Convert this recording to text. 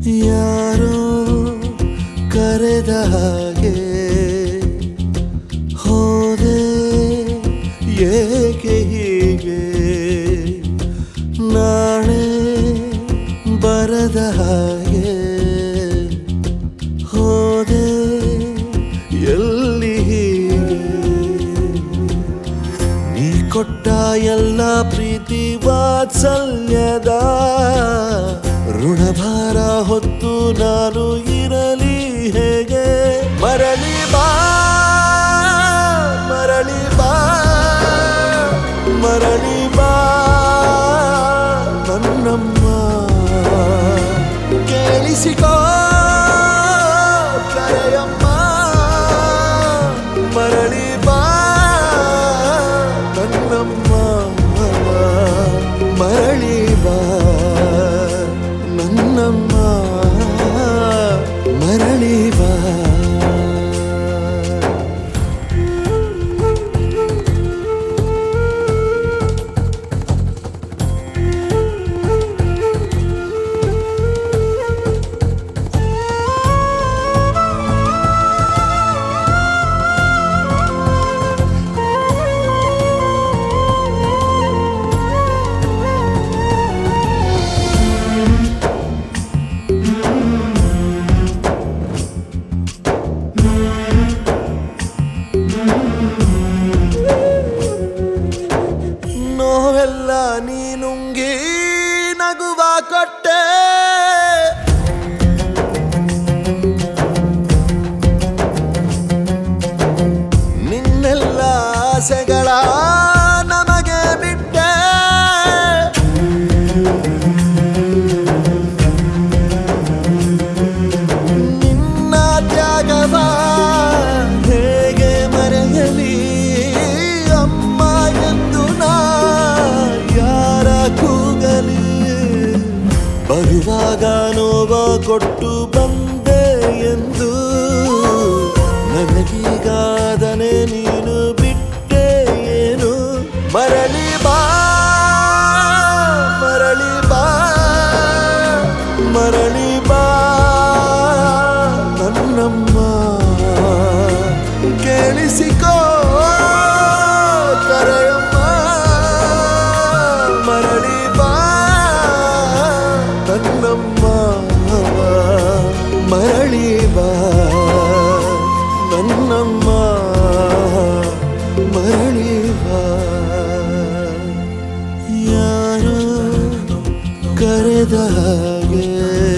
ಯಾರೋ ಕರೆದ ಹಾಗೆ ಹೋದೆ ಏಕೆ ಹೀಗೆ ನಾಳೆ ಬರದ ಹಾಗೆ ಹೋದೆ ಎಲ್ಲಿ ಹೀಗೆ ನೀ ಕೊಟ್ಟ ಎಲ್ಲ ಪ್ರೀತಿ ವಾತ್ಸಲ್ಯದ ಋಣಭಾರ ಹೊತ್ತು ನಾನು ಇರಲಿ ಹೇಗೆ ಮರಳಿ ಬಾ ಮರಳಿ ಬಾ ಮರಳಿ ಬಾ ನನ್ನಮ್ಮ ಕೇಳಿಸಿಕೋ ಕರೆಯಮ್ಮ ಮರಳಿ ಬಾ ನನ್ನಮ್ಮ ಮರಳಿ ಬಾ ನನ್ನಮ್ಮ ಮರಳಿ ಬಾ ನೋವೆಲ್ಲ ನೀನುಂಗಿ ನಗುವ ಕೊಟ್ಟೆ ನಿನ್ನೆಲ್ಲ ಆಸೆಗಳ ನಮಗೆ ಬಿಟ್ಟೆ ನಿನ್ನ ತ್ಯಾಗವ ಹೇಗೆ ಮರೆಯಲಿ ಅಮ್ಮ ಎಂದು ನಾ ಯಾರ ಕೂಗಲಿ ಬರುವಾಗ ನೋವ ಕೊಟ್ಟು ಬಂದೆ ಎಂದು ನನಗೀಗಾದನೆ ನೀನು ಬಿಟ್ಟೆ ಏನು ಮರಳಿ ಬಾ ಮರಳಿ ಬಾ ಮರಳಿ ಬಾ ನನ್ನಮ್ಮ ಕೇಳಿಸಿಕೋ ಕರೆಯಮ್ಮ ಮರಳಿ ಬಾ ನನ್ನಮ್ಮ ಮರಳಿ ಬಾ ನನ್ನಮ್ಮ ಮರಳಿ ಬಾ ಯಾರೋ ಕರೆದ ಹಾಗೆ